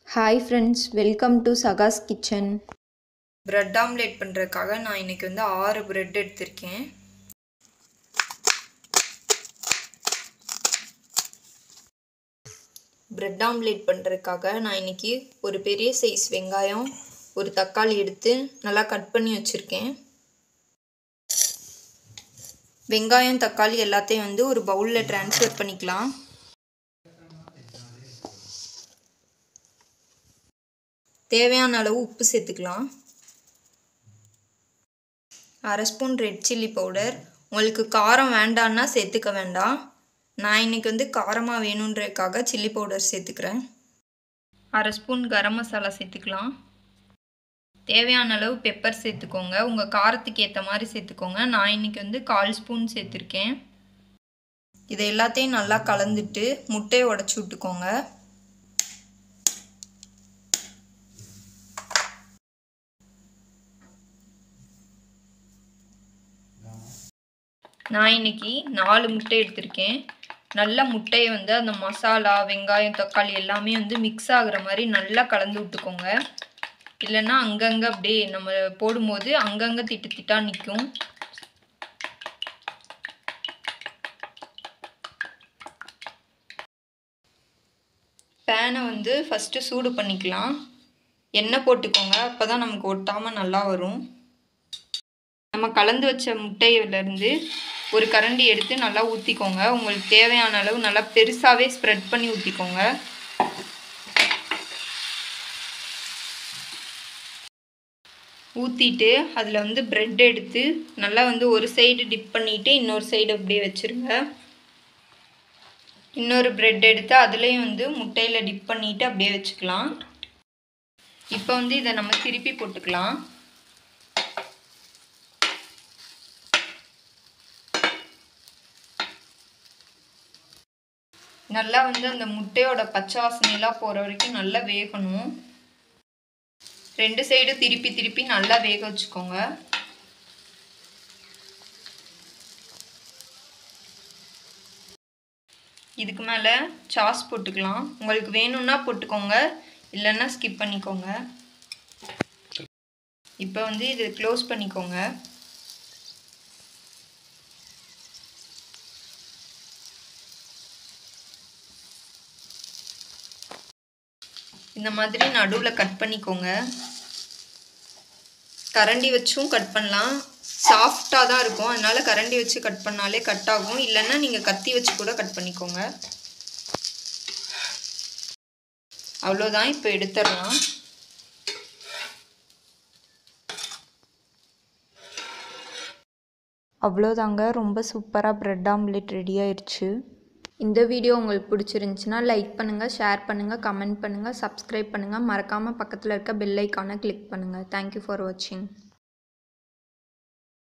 hi friends welcome to சகாஸ் kitchen bread omelette பண்ணுறதுக்காக நான் இன்றைக்கி வந்து ஆறு பிரெட் எடுத்திருக்கேன் பிரெட் ஆம்லேட் பண்ணுறதுக்காக நான் இன்றைக்கி ஒரு பெரிய சைஸ் வெங்காயம் ஒரு தக்காளி எடுத்து நல்லா கட் பண்ணி வச்சுருக்கேன் வெங்காயம் தக்காளி எல்லாத்தையும் வந்து ஒரு பவுலில் ட்ரான்ஸ்ஃபர் பண்ணிக்கலாம் தேவையான அளவு உப்பு சேர்த்துக்கலாம் அரை ஸ்பூன் ரெட் சில்லி பவுடர் உங்களுக்கு காரம் வேண்டான்னா சேர்த்துக்க வேண்டாம் நான் இன்றைக்கி வந்து காரமாக வேணுன்றதுக்காக சில்லி பவுடர் சேர்த்துக்கிறேன் அரை ஸ்பூன் கரம் மசாலா சேர்த்துக்கலாம் தேவையான அளவு பெப்பர் சேர்த்துக்கோங்க உங்கள் காரத்துக்கு ஏற்ற மாதிரி சேர்த்துக்கோங்க நான் இன்றைக்கி வந்து கால் ஸ்பூன் சேர்த்துருக்கேன் இதை எல்லாத்தையும் நல்லா கலந்துட்டு முட்டையை உடச்சி விட்டுக்கோங்க நான் இன்னைக்கு நாலு முட்டை எடுத்திருக்கேன் நல்ல முட்டையை வந்து அந்த மசாலா வெங்காயம் தக்காளி எல்லாமே வந்து மிக்ஸ் ஆகுற மாதிரி நல்லா கலந்து விட்டுக்கோங்க இல்லைன்னா அங்கங்கே அப்படியே நம்ம போடும்போது அங்கங்கே திட்டு திட்டா நிற்கும் பேனை வந்து ஃபஸ்ட்டு சூடு பண்ணிக்கலாம் எண்ணெய் போட்டுக்கோங்க அப்போ தான் நமக்கு ஒட்டாமல் நல்லா வரும் நம்ம கலந்து வச்ச முட்டையிலேருந்து ஒரு கரண்டி எடுத்து நல்லா ஊற்றிக்கோங்க உங்களுக்கு தேவையான அளவு நல்லா பெருசாகவே ஸ்ப்ரெட் பண்ணி ஊற்றிக்கோங்க ஊற்றிட்டு அதில் வந்து ப்ரெட் எடுத்து நல்லா வந்து ஒரு சைடு டிப் பண்ணிவிட்டு இன்னொரு சைடு அப்படியே வச்சுருங்க இன்னொரு ப்ரெட் எடுத்து அதுலேயும் வந்து முட்டையில் டிப் பண்ணிவிட்டு அப்படியே வச்சுக்கலாம் இப்போ வந்து இதை நம்ம திருப்பி போட்டுக்கலாம் நல்லா வந்து அந்த முட்டையோட பச்சை வாசனையெல்லாம் போகிற வரைக்கும் நல்லா வேகணும் ரெண்டு சைடு திருப்பி திருப்பி நல்லா வேக வச்சுக்கோங்க இதுக்கு மேலே சாஸ் போட்டுக்கலாம் உங்களுக்கு வேணும்னா போட்டுக்கோங்க இல்லைன்னா ஸ்கிப் பண்ணிக்கோங்க இப்போ வந்து இது க்ளோஸ் பண்ணிக்கோங்க இந்த மாதிரி நடுவில் கட் பண்ணிக்கோங்க கரண்டி வச்சும் கட் பண்ணலாம் சாஃப்டாக தான் இருக்கும் அதனால் கரண்டி வச்சு கட் பண்ணாலே கட் ஆகும் இல்லைன்னா நீங்கள் கத்தி வச்சு கூட கட் பண்ணிக்கோங்க அவ்வளோதான் இப்போ எடுத்துடலாம் அவ்வளோதாங்க ரொம்ப சூப்பராக ப்ரெட் ஆம்லேட் ரெடி ஆயிடுச்சு இந்த வீடியோ உங்களுக்கு பிடிச்சிருந்துச்சின்னா லைக் பண்ணுங்கள் ஷேர் பண்ணுங்கள் கமெண்ட் பண்ணுங்கள் சப்ஸ்கிரைப் பண்ணுங்கள் மறக்காமல் பக்கத்தில் இருக்க பெல் ஐக்கானை கிளிக் பண்ணுங்கள் தேங்க்யூ ஃபார் வாட்சிங்